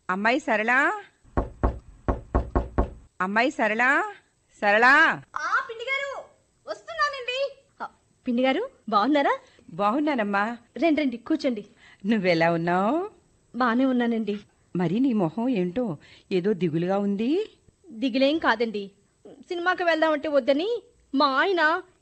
అమ్మాయి సరళా అమ్మాయి సరళా సరళా ఆ పిండి గారు వస్తున్నానండి ఆ, పిండి గారు బాగున్నారా బాగున్నానమ్మా రండి రండి కూర్చోండి నువ్వెలా ఉన్నావు బానే ఉన్నానండి మరి నీ మొహం ఏంటో ఏదో దిగులుగా ఉంది దిగులేం కాదండి సినిమాకి వెళ్దామంటే వద్దని మా ఆయన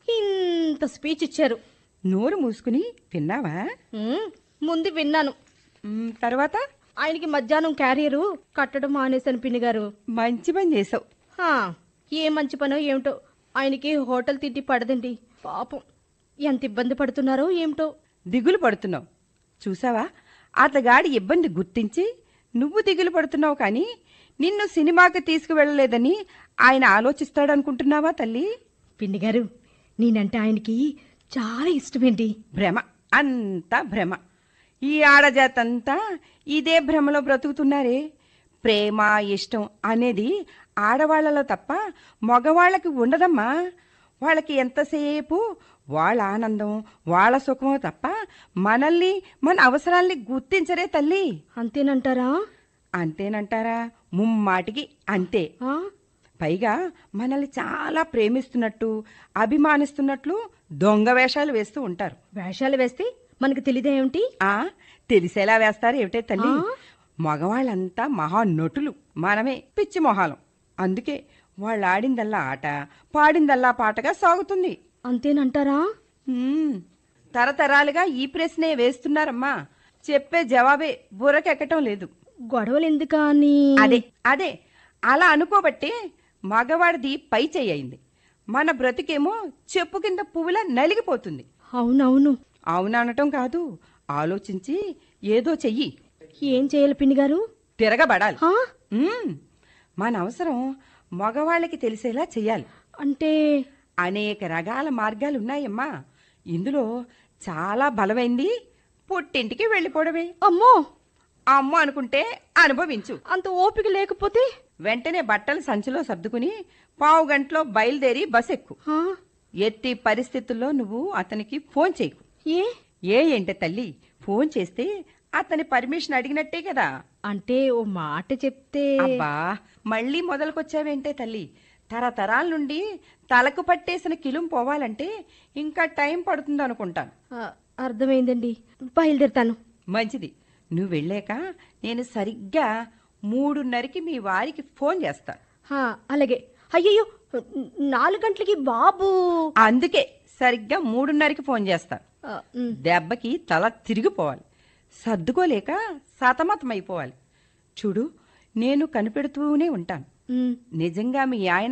ఇంత స్పీచ్ ఇచ్చారు నోరు మూసుకుని విన్నావా ఉమ్, ముందు విన్నాను మ్, తర్వాత ఆయనకి మధ్యాహ్నం క్యారియరు కట్టడం మానేశాను పిండి గారు మంచి పని చేసావు హా, ఏ మంచి పనో ఏమిటో ఆయనకి హోటల్ తిండి పడదండి పాపం ఎంత ఇబ్బంది పడుతున్నారో ఏమిటో దిగులు పడుతున్నావు చూసావా అతగాడి ఇబ్బంది గుర్తించి నువ్వు దిగులు పడుతున్నావు కానీ నిన్ను సినిమాకి తీసుకువెళ్ళలేదని ఆయన ఆలోచిస్తాడనుకుంటున్నావా తల్లి పిండి గారు నేనంటే ఆయనకి చాలా ఇష్టమేంటి భ్రమ అంతా భ్రమ ఈ ఆడజాతంతా ఇదే భ్రమలో బ్రతుకుతున్నారే ప్రేమ ఇష్టం అనేది ఆడవాళ్లలో తప్ప మగవాళ్ళకి ఉండదమ్మా వాళ్ళకి ఎంతసేపు వాళ్ళ ఆనందం వాళ్ళ సుఖమో తప్ప మనల్ని మన అవసరాల్ని గుర్తించరే తల్లి అంతేనంటారా అంతేనంటారా ముమ్మాటికి అంతే ఆ? పైగా మనల్ని చాలా ప్రేమిస్తున్నట్టు అభిమానిస్తున్నట్లు దొంగ వేషాలు వేస్తూ ఉంటారు వేషాలు వేస్తే మనకు తెలియదేమిటి ఆ తెలిసేలా వేస్తారు ఏమిటే తల్లి ఆ? మగవాళ్ళంతా మహానటులు మనమే పిచ్చి మొహాలం అందుకే వాళ్ళు ఆడిందల్లా ఆట పాడిందల్లా పాటగా సాగుతుంది అంతేనంటారా ఉమ్, తరతరాలుగా ఈ ప్రశ్నే వేస్తున్నారమ్మా చెప్పే జవాబే బుర్రకెక్కటం లేదు గొడవలు ఎందుకా అని అదే అదే అలా అనుకోబట్టే మగవాడిది పై చెయ్యింది మన బ్రతికేమో చెప్పు కింద పువ్వులా నలిగిపోతుంది అవునవును అవుననటం కాదు ఆలోచించి ఏదో చెయ్యి ఏం చేయాలి పిండి గారు తిరగబడాలి ఆ? ఉమ్, మన అవసరం మగవాళ్ళకి తెలిసేలా చెయ్యాలి అంటే అనేక రకాల మార్గాలున్నాయమ్మా ఇందులో చాలా బలమైంది పుట్టింటికి వెళ్ళిపోవడమే అమ్మో అమ్మ అనుకుంటే అనుభవించు అంత ఓపిక లేకపోతే వెంటనే బట్టలు సంచిలో సర్దుకుని పావు గంటలో బయలుదేరి బస్ ఎక్కు ఆ? ఎత్తి పరిస్థితుల్లో నువ్వు అతనికి ఫోన్ చేయకు ఏ ఏ ఏంటే తల్లి ఫోన్ చేస్తే అతని పర్మిషన్ అడిగినట్టే కదా అంటే ఓ మాట చెప్తే అబ్బా మళ్ళీ మొదలుకొచ్చావేంటే తల్లి తరతరాల నుండి తలకు పట్టేసిన కిలుం పోవాలంటే ఇంకా టైం పడుతుంది అనుకుంటాను ఆ, అర్థమైందండి బయలుదేరుతాను మంచిది నువ్వు వెళ్ళాక నేను సరిగ్గా మూడున్నరకి మీ వారికి ఫోన్ చేస్తా ఆ, అలాగే అయ్యయ్యో నాలుగు గంటలకి బాబు అందుకే సరిగ్గా మూడున్నరకి ఫోన్ చేస్తా ఆ, ఉమ్, దెబ్బకి తల తిరిగిపోవాలి సర్దుకోలేక సతమతమైపోవాలి చూడు నేను కనిపెడుతూనే ఉంటాను ఉమ్. నిజంగా మీ ఆయన